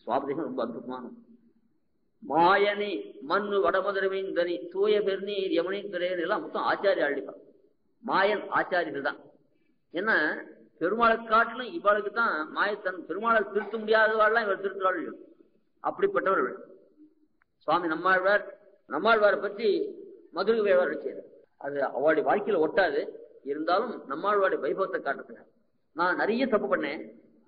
சுவாபதேசம் ரொம்ப அற்புதமான மாயனை மண்ணு வடமதுரமைந்தனி தூய பெருநீர் யமுனை துறையன் எல்லாம் மொத்தம் ஆச்சாரிய அழிப்பார் மாயன் ஆச்சாரியர்கள் தான் ஏன்னா பெருமாளை காட்டிலும் இவளுக்கு தான் மாயத்தன் பெருமாளை திருத்த முடியாதவாள்லாம் இவர் திருத்துறாள் அப்படிப்பட்டவர்கள் சுவாமி நம்மாழ்வார் நம்மாழ்வாரை பற்றி மதுரை வேவார் வச்சார் அது அவளுடைய வாழ்க்கையில ஒட்டாது இருந்தாலும் நம்மாழ்வாருடைய வைபவத்தை காட்டுறதுங்க நான் நிறைய தப்பு பண்ணேன்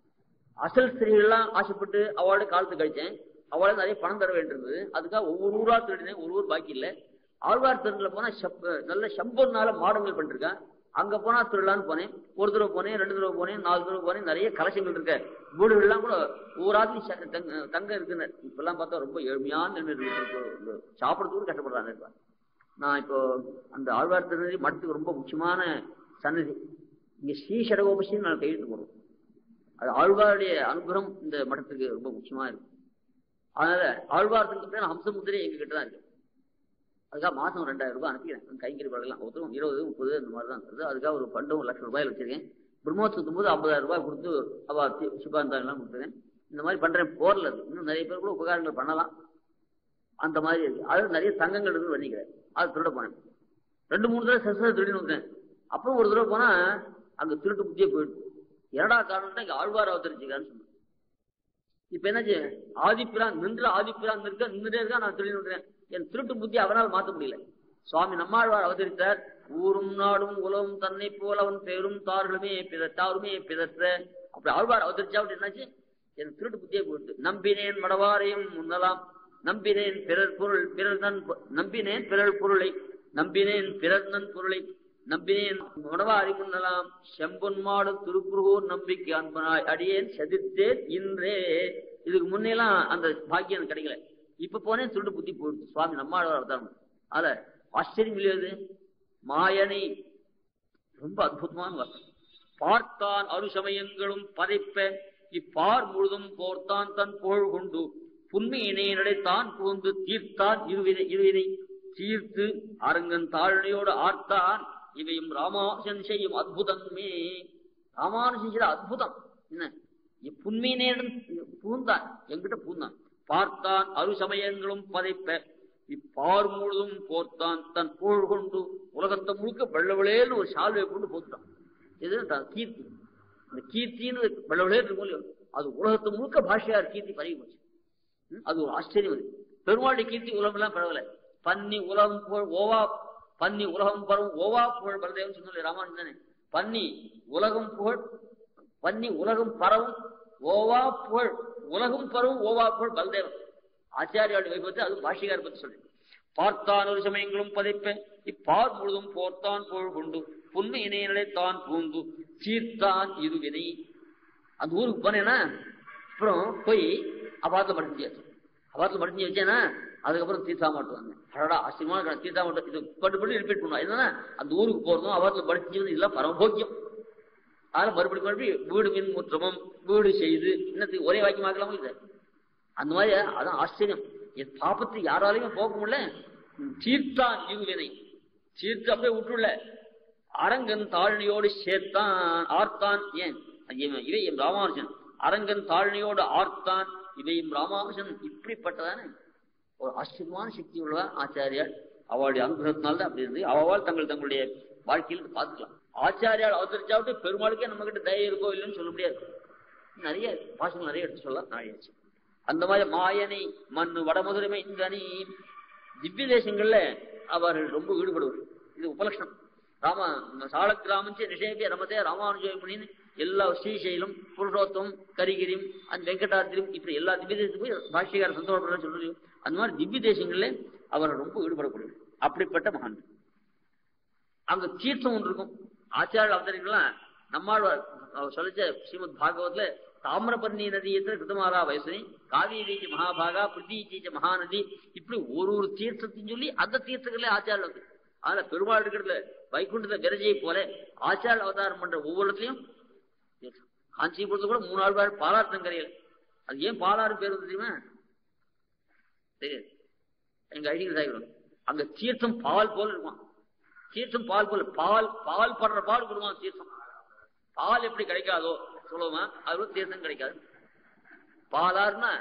அசல் ஸ்திரீகள்லாம் ஆசைப்பட்டு அவளோட காலத்து கழிச்சேன் அவளை நிறைய பணம் தர வேண்டியிருந்தது அதுக்காக ஒவ்வொரு ஊரா திருடினேன் ஒரு ஊர் பாக்கி இல்லை ஆழ்வார் திருடல போனா ஷப்- நல்ல சம்பூர்னால மாடங்கள் பண்ணிருக்கேன் அங்க போனா திருடலான்னு போனேன் ஒரு தடவை போனேன் ரெண்டு தடவை போனேன் நாலு தடவை போனேன் நிறைய கலெக்ஷன்கள் இருக்க வீடுகள்லாம் கூட ஊராத்தி தங்க தங்க இருக்குன்னு இப்பெல்லாம் பார்த்தா ரொம்ப எளிமையான நிலைமையில இருக்கு. சாப்பிடறதுக்கு கூட கஷ்டப்படுறாங்க இப்ப. நான் இப்போ அந்த ஆழ்வார் திருநெறி மடத்துக்கு ரொம்ப முக்கியமான சன்னதி இங்க ஸ்ரீ சடகோபசின்னு நான் கையெழுத்து போடுறோம் அது ஆழ்வாருடைய அனுகிரகம் இந்த மடத்துக்கு ரொம்ப முக்கியமா இருக்கு அதனால ஆழ்வார் திருப்பி ஹம்சமுத்திரை எங்க கிட்ட தான் இருக்கு அதுக்காக மாசம் ரெண்டாயிரம் ரூபாய் அனுப்பிக்கிறேன் கைங்கறி பழகலாம் ஒருத்தரும் இருபது முப்பது இந்த மாதிரி தான் வருது அதுக்காக ஒரு பண்டும் ஒரு லட்சம் ரூபாயில் வச்சிருக்கேன் பிரம்மோத்சவத்தும் போது ஐம்பதாயிரம் ரூபாய் கொடுத்து அவ சிபாந்தாங்கெல்லாம் கொடுத்துருக்கேன் இந்த மாதிரி பண்றேன் போர்ல அது இன்னும் நிறைய பேர் கூட உபகாரங்கள் பண்ணலாம் அந்த மாதிரி இருக்கு அது நிறைய தங்கங்கள் இருந்து பண்ணிக்கிறேன் அது திருட போனேன் ரெண்டு மூணு தடவை சச திருடின்னு வந்தேன் அப்புறம் ஒரு தடவை போனா அங்க திருட்டு புத்தியே போயிடுச்சு என்னடா காரணம் இங்க ஆழ்வார் அவதரிச்சுக்கான்னு சொன்னேன் இப்ப என்னாச்சு ஆதிப்பிரான் நின்ற ஆதிப்பிரான் இருக்க நின்றுட்டே இருக்கா நான் திருடி வந்துறேன் என் திருட்டு புத்தி அவனால் மாத்த முடியல சுவாமி நம்மாழ்வார் அவதரித்தார் ஊரும் நாடும் உலகம் தன்னை போல அவன் பேரும் தார்களுமே பித தாருமே பிதற்ற அப்படி ஆழ்வார் அவதரிச்சா அப்படி என்னாச்சு என் திருட்டு புத்தியே போயிட்டு நம்பினேன் மடவாரையும் முன்னலாம் நம்பினேன் பிறர் பொருள் பிறர் தன் பொ- நம்பினேன் பிறர் பொருளை நம்பினேன் பிறர் நன் பொருளை நம்பினேன் மடவாரி முன்னலாம் செம்பொன்மாடு திருக்குருகூர் நம்பிக்கை அன்பனாய் அடியேன் செதித்தேன் இன்றே இதுக்கு முன்னெல்லாம் அந்த பாக்கியம் எனக்கு கிடைக்கல இப்ப போனேன் திருட்டு புத்தி போயிடுச்சு சுவாமி நம்மாழ்வார் அவதாரம் அத ஆச்சரியம் இல்லையாது மாயனை ரொம்ப அற்புதமான வார்த்தை பார்த்தான் அருசமயங்களும் பதைப்ப இப்பார் முழுதும் போர்த்தான் தன் புகழ் கொண்டு புன்மையினை நடைத்தான் புகுந்து தீர்த்தான் இருவினை இருவினை தீர்த்து அரங்கன் தாழ்நியோடு ஆர்த்தான் இவையும் ராமானுஜன் செய்யும் அற்புதமே ராமானுஜன் செய்த அற்புதம் என்ன புன்மையினேடன் பூந்தான் என்கிட்ட பூந்தான் பார்த்தான் அருசமயங்களும் பதைப்ப இப்பார் முழுதும் போர்த்தான் தன் புகழ் கொண்டு உலகத்தை முழுக்க வெள்ளவளேன்னு ஒரு சால்வை கொண்டு போத்துட்டான் இது தான் கீர்த்தி அந்த கீர்த்தின்னு வெள்ளவளே இருக்கும் இல்லையோ அது உலகத்து முழுக்க பாஷையார் கீர்த்தி பரவி போச்சு ம், அது ஒரு ஆச்சரியம் அது பெருமாளுடைய கீர்த்தி உலகம் எல்லாம் பரவல பன்னி உலகம் புகழ் ஓவா பன்னி உலகம் பரவும் ஓவா புகழ் பலதேவன் சொன்ன ராமானுஜன் தானே பன்னி உலகம் புகழ் பன்னி உலகம் பரவும் ஓவா புகழ் உலகம் பரவும் ஓவா புகழ் பலதேவன் ஆச்சாரியாளுடைய வைபவத்தை அது பாஷிகார் பத்தி சொல்றேன் பார்த்தான் ஒரு சமயங்களும் பதைப்ப இப்பார் முழுதும் போர்த்தான் புகழ் கொண்டு புன்மை இணையனை தான் பூந்து சீர்த்தான் இருவினை அந்த ஊருக்கு போனேன்னா அப்புறம் போய் அபாரத்தில் மடிஞ்சியாச்சு அபாரத்தில் மடிஞ்சு வச்சேன்னா அதுக்கப்புறம் தீர்த்தா மாட்டு வந்தேன் அடடா ஆச்சரியமான தீர்த்தா மாட்டோம் இது பட்டு பட்டு ரிப்பீட் பண்ணுவோம் என்னன்னா அந்த ஊருக்கு போறதும் அபாரத்தில் படிச்சு இதெல்லாம் பரமபோக்கியம் அதனால மறுபடி மறுபடி வீடு மின் முற்றமும் வீடு செய்து இன்னத்துக்கு ஒரே வாக்கியமாக்கலாமா இல்லை அந்த மாதிரி அதான் ஆச்சரியம் என் பாப்பத்தை யாராலையும் போக முடியல ம், தீர்த்தான் இருவினை தீர்த்து அப்படியே விட்டுள்ள அரங்கன் தாழ்நியோடு சேர்த்தான் ஆர்த்தான் ஏன் இவன் இவை என் ராமானுஜன் அரங்கன் தாழ்நியோடு ஆர்த்தான் இவையும் ராமானுஜன் இப்படிப்பட்டதானே ஒரு ஆச்சரியமான சக்தி உள்ள ஆச்சாரியார் அவளுடைய அனுகிரகத்தினால தான் அப்படி இருந்து அவள் தங்கள் தங்களுடைய வாழ்க்கையில் பார்த்துக்கலாம் ஆச்சாரியால் அவதரிச்சாவிட்டு பெருமாளுக்கே நம்ம கிட்ட தயை இருக்கோ இல்லைன்னு சொல்ல முடியாது நிறைய பாசங்கள் நிறைய எடுத்து சொல்லலாம் நாழியாச்சு அந்த மாதிரி மாயனை மண்ணு வடமதுரைமை இந்த அணி திவ்ய தேசங்கள்ல அவர்கள் ரொம்ப ஈடுபடுவார் இது உபலட்சணம் ராம சால கிராமஞ்ச நிஷேபிய ரமதே ராமானுஜயமுனின்னு எல்லா ஸ்ரீசைலம் புருஷோத்தம் கரிகிரியும் அந்த வெங்கடாத்திரியும் இப்படி எல்லா திவ்ய தேசத்துக்கும் போய் பாஷ்யக்கார சந்தோஷப்படுற சொல்றது அந்த மாதிரி திவ்ய தேசங்கள்ல அவர்கள் ரொம்ப ஈடுபடக்கூடிய அப்படிப்பட்ட மகான் அங்க தீர்த்தம் ஒன்று இருக்கும் ஆச்சார அவதரிக்கலாம் நம்மாழ்வார் அவர் சொல்லிச்ச ஸ்ரீமத் பாகவத்ல தாமிரபர்ணி நதியத்துல கிருதமாலா வயசுனி காவேரி மகாபாகா பிருத்திஜீச்ச மகாநதி இப்படி ஒரு ஒரு தீர்த்தத்தையும் சொல்லி அந்த தீர்த்தங்களே ஆச்சார வந்து அதனால பெருமாள் இருக்கிறதுல வைகுண்டத்தை விரஜையை போல ஆச்சார அவதாரம் பண்ற ஒவ்வொருத்தையும் காஞ்சிபுரத்துல கூட மூணு ஆள் பேர் பாலாற்றங்கரையில் அது ஏன் பாலாறு பேர் வந்து தெரியுமா தெரியாது எங்க அழிகள் சாய்க்கிறோம் அங்க தீர்த்தம் பால் போல இருக்கும் தீர்த்தம் பால் போல பால் பால் படுற பால் கொடுவான் தீர்த்தம் பால் எப்படி கிடைக்காதோ சொல்லுவோமா அது போல தீர்த்தம் கிடைக்காது பாலாறுனா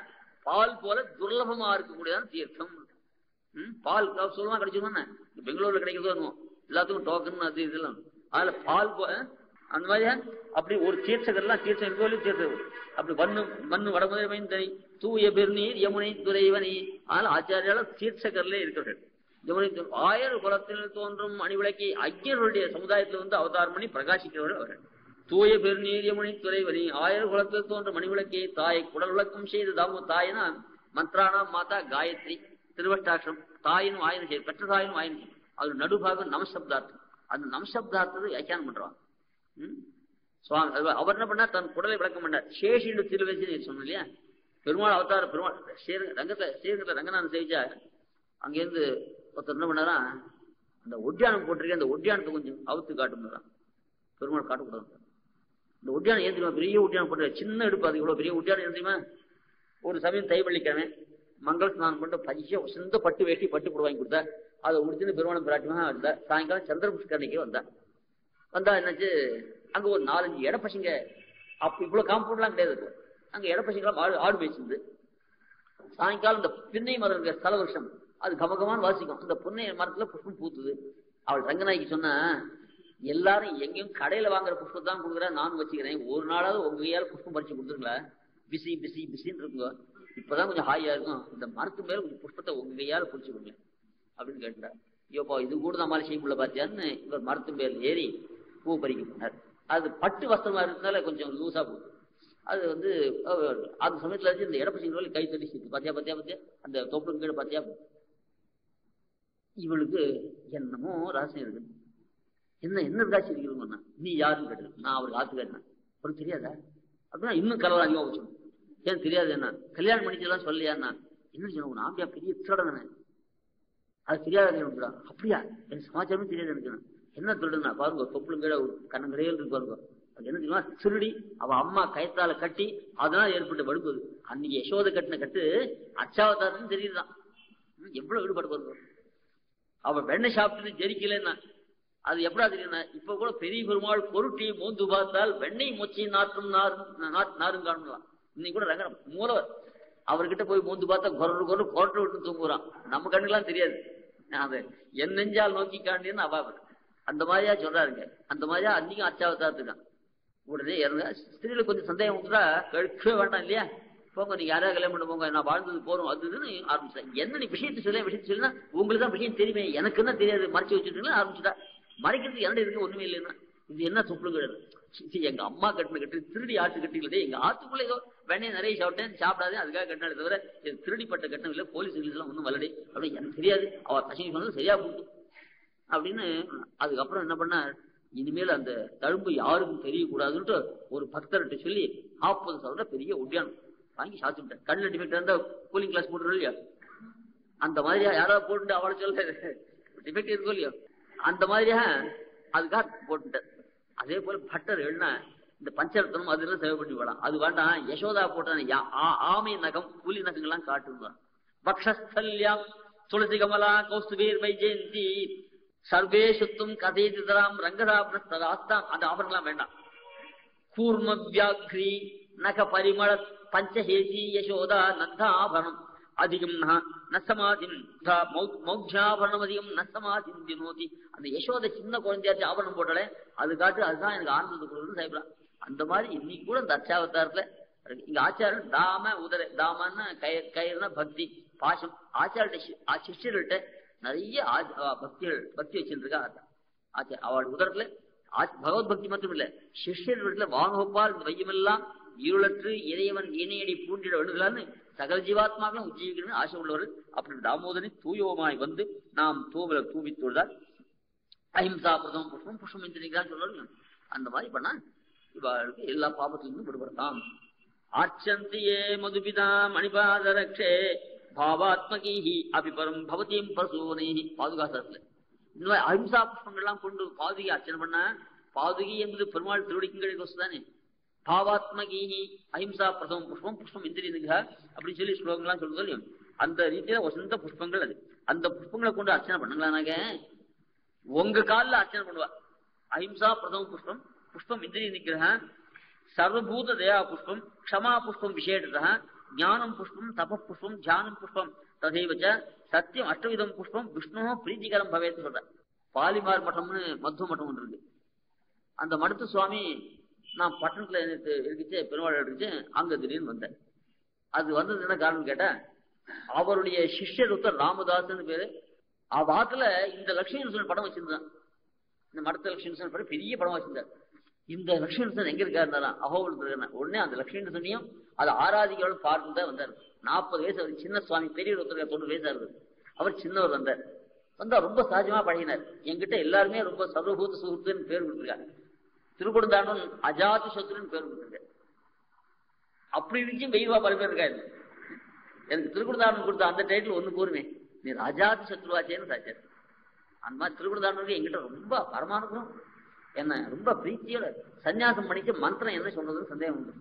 பால் போல துர்லபமா இருக்கக்கூடியதான் தீர்த்தம் ம், பால் க- சுலமா கிடைச்சிருமா பெங்களூர்ல கிடைக்கிறதோ என்னமோ எல்லாத்துக்கும் டோக்கன் அது இதெல்லாம் அதுல பால் போ அஹ், அந்த மாதிரியா அப்படி ஒரு தீர்த்தகர்லாம் தீர்த்தம் இருக்கோலும் தீர்த்தம் அப்படி மண்ணு மண்ணு வடமுதலைமையும் தனி தூய பெருநீர் யமுனை துறைவனி ஆனால் ஆச்சாரியால தீர்த்தகர்ல இருக்கிறார்கள் யமுனை து- ஆயிரம் குலத்தில் தோன்றும் அணிவிளக்கி ஐயருடைய சமுதாயத்தில் வந்து அவதாரம் பண்ணி பிரகாசிக்கிறவர்கள் அவர்கள் தூய பெருநீர் யமுனை துறைவனி ஆயிரம் குலத்தில் தோன்றும் மணிவிளக்கை தாயை குடல் விளக்கம் செய்து தாமு தாயினா மந்த்ரானா மாதா காயத்ரி திருவட்டாட்சம் தாயினும் ஆயிரம் செய்யும் பெற்ற தாயினும் ஆயிரம் செய்யும் அது நடுபாகம் நமசப்தார்த்தம் அந்த நமசப்தார்த்தத்தை வியாக்கியானம் பண்றான் ம்? சுவாமி அது அவர் என்ன பண்ணா தன் குடலை விளக்கம் பண்ணார் சேஷின்னு திருவசி சொன்னோம் இல்லையா பெருமாள் அவதார பெருமாள் ஸ்ரீரங்க ரங்கத்தை ஸ்ரீரங்கத்தை ரங்கநாதன் சேவிச்சா அங்கேருந்து ஒருத்தர் என்ன பண்ணாரா அந்த ஒட்டியானம் போட்டிருக்க அந்த ஒட்டியானத்தை கொஞ்சம் அவுத்து காட்டுறான் பெருமாள் காட்டக்கூடாது இந்த ஒட்டியானம் ஏன் தெரியுமா பெரிய ஒட்டியானம் போட்டு சின்ன எடுப்பு அது இவ்வளவு பெரிய ஒட்டியானம் ஏன் தெரியுமா ஒரு சமயம் தை வெள்ளிக்கிழமை மங்கள ஸ்நானம் பண்ணிட்டு பைய சிந்த பட்டு வேட்டி பட்டு கூட வாங்கி கொடுத்தா அதை உடுத்துன்னு பெருமாள் பிராட்டிமா வந்தா சாயங்காலம் சந்திர புஷ்கரணிக்கு வந்தா வந்தா என்னாச்சு அங்க ஒரு நாலஞ்சு இட பசங்க அப்ப இவ்வளவு காம்பவுண்ட்லாம் கிடையாது இப்போ. அங்க இட பசங்களாம் ஆடு ஆடு மேய்ச்சிருந்து சாயங்காலம் இந்த பின்னை மரம் இருக்க ஸ்தல வருஷம் அது கமகமான்னு வாசிக்கும் அந்த புன்னை மரத்துல புஷ்பம் பூத்துது அவள் ரங்கநாயகி சொன்னா எல்லாரும் எங்கேயும் கடையில வாங்குற புஷ்பம் தான் கொடுக்குறேன் நானும் வச்சுக்கிறேன் ஒரு நாளாவது உங்க கையால புஷ்பம் பறிச்சு கொடுத்துருங்களா பிசி பிசி பிசின்னு இருக்குங்க இப்பதான் கொஞ்சம் ஹாயா இருக்கும் இந்த மரத்து மேல கொஞ்சம் புஷ்பத்தை உங்க கையால பிடிச்சு கொடுங்க அப்படின்னு கேட்டா ஐயோப்பா இது கூட நம்மளால செய்ய முடியல பாத்தியான்னு இவர் மரத்து மேல் ஏறி பூ பறிக்க போனார் அது பட்டு வஸ்திரமா இருந்தனால கொஞ்சம் லூசா போகுது அது வந்து அஹ், அந்த சமயத்துல வச்சு இந்த இடப்பசிங்க கை தட்டி சிரிச்சு, பாத்தியா பாத்தியா பாத்தியா அந்த தொப்புளுக்கு கீழே பாத்தியா இவளுக்கு என்னமோ ரகசியம் இருக்கு என்ன என்ன ராசி இருக்குதுன்னா நீ யாருன்னு கேட்டது நான் அவருக்கு ஆத்து கேட்டேன் அவருக்கு தெரியாதா அப்படின்னா இன்னும் கலவரம் அதிகமா போச்சு ஏன் தெரியாது என்ன கல்யாணம் பண்ணிச்செல்லாம் சொல்லியா என்ன சொன்ன உன் ஆம்பியா பெரிய திருடனே அது தெரியாத எனக்கு அப்படியா எனக்கு சமாச்சாரமே தெரியாது எனக்கு என்ன திருடுனா பாருங்க தொப்புளும் கீழே ஒரு கண்ணங்கரையில் இருக்கு பாருங்க அது என்ன தெரியுமா திருடி அவ அம்மா கயத்தால கட்டி அதனால ஏற்பட்ட வடுப்பது அன்னைக்கு யசோதை கட்டின கட்டு அச்சாவதாரன்னு தெரியுதுதான் ம், எவ்வளவு ஈடுபாடு பாருங்க அவ வெண்ணெய் சாப்பிட்டு ஜெரிக்கலன்னா அது எப்படா தெரியும்னா இப்ப கூட பெரிய பெருமாள் பொருட்டி மோந்து பார்த்தால் வெண்ணெய் மொச்சி நாற்றும் நாரும் நாத்- நாரும் காணலாம் இன்னைக்கு கூட ரங்கனம் மூலவர் அவர்கிட்ட போய் மோந்து பார்த்தா குரல் குரல் குரட்டு விட்டு தூங்குறான் நம்ம கண்ணுக்கெல்லாம் தெரியாது அது என் நெஞ்சால் நோக்கி காண்டின்னு அவா அந்த மாதிரியா சொல்றாருங்க அந்த மாதிரியா அன்னைக்கும் அச்சாவதாரத்துக்கான் உடனே இறங்க ஸ்திரீல கொஞ்சம் சந்தேகம் வந்துட்டா கழிக்கவே வேண்டாம் இல்லையா போங்க நீங்க யாராவது கல்யாணம் பண்ண போங்க நான் வாழ்ந்தது போறோம் அது இதுன்னு ஆரம்பிச்சேன் என்ன நீ விஷயத்தை சொல்ல விஷயத்தை சொல்லுனா உங்களுக்கு தான் விஷயம் தெரியுமே எனக்கு என்ன தெரியாது மறைச்சு வச்சுட்டீங்களா ஆரம்பிச்சுட்டா மறைக்கிறதுக்கு என்ன இருக்கு ஒண்ணுமே இல்லைன்னா இது என்ன துப்புளுங்கிறது இது எங்க அம்மா கட்டின கட்டு திருடி ஆட்டு கட்டிங்களே எங்க ஆத்துக்குள்ள ஏதோ வெண்ணெய் நிறைய சாப்பிட்டேன் சாப்பிடாதே அதுக்காக கட்டினாலே தவிர இது திருடிப்பட்ட கட்டம் இல்லை போலீஸ் எல்லாம் ஒன்றும் வரலடி அப்படி எனக்கு தெரியாது அவ பசங்க சொன்னது சரியா போகுது அப்படின்னு அதுக்கப்புறம் என்ன பண்ண இனிமேல் அந்த தழும்பு யாருக்கும் தெரியக்கூடாதுன்ட்டு ஒரு பக்தர்கிட்ட சொல்லி நாற்பது சவரம் பெரிய ஒட்டியானம் வாங்கி சாப்பிட்டுட்டேன் கண்ணில் டிஃபெக்ட் இருந்தா கூலிங் கிளாஸ் போட்டுரும் இல்லையா அந்த மாதிரியா யாராவது போட்டு அவளை சொல்ல டிஃபெக்ட் இருக்கோ இல்லையோ அந்த மாதிரியா அதுக்காக போட்டுட்டேன் அதே போல பட்டர் எழுனா இந்த பஞ்சரத்தனம் அதெல்லாம் சேவை பண்ணி விடலாம் அது வேண்டாம் யசோதா போட்ட ஆமை நகம் புலி நகங்கள்லாம் காட்டுவான் பக்ஷஸ்தல்யாம் துளசி கமலா கௌஸ்துபீர் வைஜெயந்தி சர்வே சுத்தும் கதைதிதராம் ரங்கதாபனஸ்தாம் அந்த ஆபரணம்லாம் வேண்டாம் கூர்ம வியாக்ரி நக பரிமள பஞ்சஹேசி யசோதா நந்தாபரணம் அதிகம் ந சமாதிம் மௌஜாபரணம் அதிகம் ந சமாதிம் தினோதி அந்த யசோத சின்ன குழந்தையாச்சு ஆபரணம் போட்டாலே அது காட்டு அதுதான் எனக்கு ஆனந்தத்தை கொடுக்குறது சாப்பிடலாம் அந்த மாதிரி இன்னைக்கு கூட இந்த அச்சாவதாரத்துல இருக்கு. இங்க ஆச்சாரன் தாம உதர தாமன்னா கயிறு கயிறுனா பக்தி பாசம் ஆச்சாரிட்ட சிஷ்யர்கள்ட்ட நிறைய ஆ- ஆ, பக்திகள் பக்தி வச்சிருக்கா ஆச்சார அவள் உதரத்துல ஆச்- பகவத் பக்தி மட்டும் இல்ல சிஷ்யர்களிடத்துல வாங்கப்பால் இந்த வையமெல்லாம் இருளற்று இறைவன் இணையடி பூண்டிட வேண்டுகளான்னு சகல ஜீவாத்மாக்களும் உஜ்ஜீவிக்கணும்னு ஆசை உள்ளவர்கள் அப்படி தாமோதரி தூயோமாய் வந்து நாம் தூவல தூவி தொழுதால் அஹிம்சா பிரதம புஷ்பம் புஷ்பம் இந்திரிக்கிறான்னு சொல்றாங்க அந்த மாதிரி பண்ணா இவளுக்கு எல்லா பாபத்திலிருந்தும் விடுபடலாம் ஆச்சந்தியே மதுபிதா மணிபாத ரக்ஷே பாவாத்மகீஹி அபிபரம் பவதியும் பரசூனைஹி பாதுகாசத்துல இந்த மாதிரி அஹிம்சா புஷ்பங்கள்லாம் கொண்டு பாதுகை அர்ச்சனை பண்ணா பாதுகை என்பது பெருமாள் திருவடிக்கும் வசதி தானே பாவாத்மகீஹி அஹிம்சா பிரதம புஷ்பம் புஷ்பம் இந்திரியனுக்கு அப்படின்னு சொல்லி ஸ்லோகங்கள்லாம் சொல்றது இல்லையோ அந்த ரீதியில வசந்த புஷ்பங்கள் அது அந்த புஷ்பங்களை கொண்டு அர்ச்சனை பண்ணுங்களானாக்க உங்க காலில் அர்ச்சனை பண்ணுவா அஹிம்சா பிரதம புஷ்பம் புஷ்பம் இந்திரிய நிகிரக சர்வபூத தயா புஷ்பம் க்ஷமா புஷ்பம் விசேஷத ஞானம் புஷ்பம் தப புஷ்பம் தியானம் புஷ்பம் ததைவச்ச சத்தியம் அஷ்டவிதம் புஷ்பம் விஷ்ணு பிரீத்திகரம் பவேன்னு சொல்றேன் பாலிமார் மட்டம்னு மத்துவ மட்டம் ஒன்று இருக்கு அந்த மடுத்து சுவாமி நான் பட்டணத்துல எனக்கு இருக்குச்சு பெருமாள் இருக்குச்சு அங்க திடீர்னு வந்தேன் அது வந்தது என்ன காரணம் கேட்டேன் அவருடைய சிஷ்யர் ஒருத்தர் ராமதாஸ்னு பேரு அவாத்துல இந்த லட்சுமி நரசிம்மன் படம் வச்சிருந்தான் இந்த மடத்த லட்சுமி நரசிம்மன் படம் பெரிய படம் வச்சிருந்தார் இந்த லட்சுமி நரசிம்மன் எங்க இருக்காருன்னா அகோபுரத்துல இருக்காரு உடனே அந்த லட்சுமி நரசிம்மையும் அதை ஆராதிகளோட பார்த்து தான் வந்தார் நாற்பது வயசு அவர் சின்ன சுவாமி பெரிய ஒருத்தர் தொண்ணூறு வயசா இருக்கு அவர் சின்னவர் வந்தார் வந்தா ரொம்ப சகஜமா பழகினார் என்கிட்ட எல்லாருமே ரொம்ப சர்வபூத சுகத்துன்னு பேர் கொடுத்துருக்காங்க திருக்குடுந்தாண்டன் அஜாதி சத்ருன்னு பேர் கொடுத்துருக்காரு அப்படி இருந்துச்சும் வெய்வா பல பேர் இருக்காரு எனக்கு திருக்குடுந்தாண்டன் கொடுத்த அந்த டைட்டில் ஒண்ணு போருமே நீ ராஜாதி சத்ருவாச்சேன்னு சாச்சார் அந்த மாதிரி திருக்குடுந்தாண்டனுக்கு என்கிட்ட ரொம்ப பரமானுபவம் என்ன ரொம்ப பிரீத்தியோட சன்னியாசம் பண்ணிச்சு மந்திரம் என்ன சொல்றதுன்னு சந்தேகம் உண்டு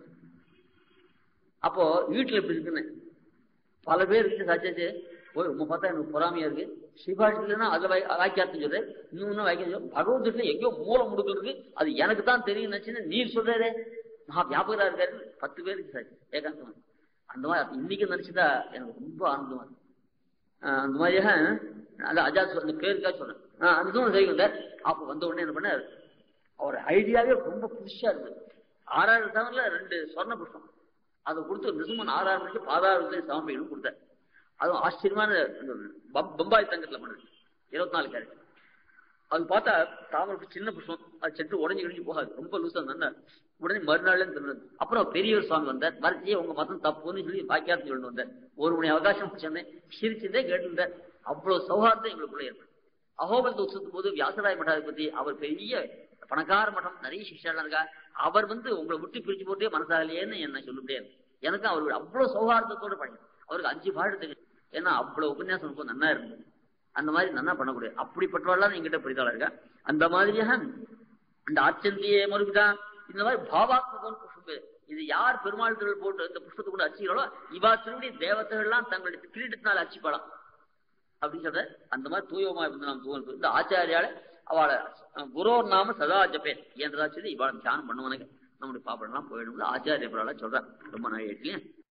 அப்போ வீட்டுல எப்படி இருக்குன்னு பல பேர் இருக்கு சாச்சாச்சு போய் ரொம்ப பார்த்தா எனக்கு பொறாமையா இருக்கு சிவாஷிலன்னா அதுல வாய்- வாக்கியார்த்தம் சொல்றேன் இன்னொன்னு வாக்கியம் சொல்றேன் பகவத்கீதையில எங்கேயோ மூல முடுக்கல் இருக்கு அது எனக்கு தான் தெரியும் நினைச்சுன்னு நீர் சொல்றாரு நான் வியாபகரா இருக்காரு பத்து பேருக்கு சார் ஏகாந்தமா அந்த மாதிரி அது இன்னைக்கு நினைச்சுதா எனக்கு ரொம்ப ஆனந்தமா இருக்கு ஆஹ் அந்த மாதிரியாக அந்த அஜாத் சொன்ன பேருக்காக சொன்னேன் ஆஹ் அதுவும் சரி வந்தார் அப்ப வந்த உடனே என்ன பண்ணார் அவர் ஐடியாவே ரொம்ப புதுசா இருக்கு ஆறாயிரம் தவறுல ரெண்டு சொர்ண புஷ்பம் அதை கொடுத்து நிசுமன் ஆறாயிரம் மணிக்கு பாதாரத்தை சமர்ப்பிக்கணும் கொடுத்தார் அதுவும் ஆச்சரியமான இந்த பம்- பம்பாய் தங்கத்துல பண்ணுது இருபத்தி நாலு கேரட் அது பார்த்தா தாமரை சின்ன புஷ்பம் அது செட்டு உடஞ்சி கிழிஞ்சு போகாது ரொம்ப லூசா இருந்தா உடனே மறுநாள் திருந்தது அப்புறம் பெரியவர் சுவாமி வந்தார் மறைச்சியே உங்க மதம் தப்புன்னு சொல்லி வாக்கியார்த்தம் சொல்லிட்டு வந்தார் ஒரு மணி அவகாசம் சொன்னேன் சிரிச்சுட்டே கேட்டிருந்தார் அவ்வளவு சௌஹார்தம் எங்களுக்குள்ள ஏற்படும் அகோபலத்தை உற்சவத்தும் போது வியாசராய மட்டாதிபதி அவர் பெரிய பணக்கார மட்டம் நிறைய சிஷ்யாலாம் இருக்கா அவர் வந்து உங்களை விட்டு பிரிச்சு போட்டே மனசாகலையேன்னு என்ன சொல்லிட்டே எனக்கு அவருக்கு அவ்வளவு சௌஹார்தத்தோட பழகும் அவருக்கு அஞ்சு பாடு தெரியும் ஏன்னா அவ்வளவு உபன்யாசம் ரொம்ப நன்னா இருந்தது அந்த மாதிரி நன்னா பண்ணக்கூடிய அப்படிப்பட்டவெல்லாம் எங்கிட்ட பிடித்தாளா இருக்கா அந்த மாதிரியாக இந்த ஆச்சந்தியே மறுபிதா இந்த மாதிரி பாவாத்மகம் புஷ்பம் பேரு. இது யார் பெருமாள் திருள் போட்டு இந்த புஷ்பத்தை கூட அச்சிகளோ இவா திருடி தேவதைகள்லாம் தங்களுடைய கிரீடத்தினால் அச்சிப்பலாம் அப்படின்னு சொல்ற அந்த மாதிரி தூயமா இருந்து நாம் தூவல் இந்த ஆச்சாரியால அவளை குரோர் நாம சதா ஜப்பேன் என்றதா சொல்லி இவாளை தியானம் பண்ணுவானுங்க நம்முடைய பாப்பெல்லாம் போயிடும் ஆச்சாரிய சொல்றேன் ரொம்ப நாள் இல்லையா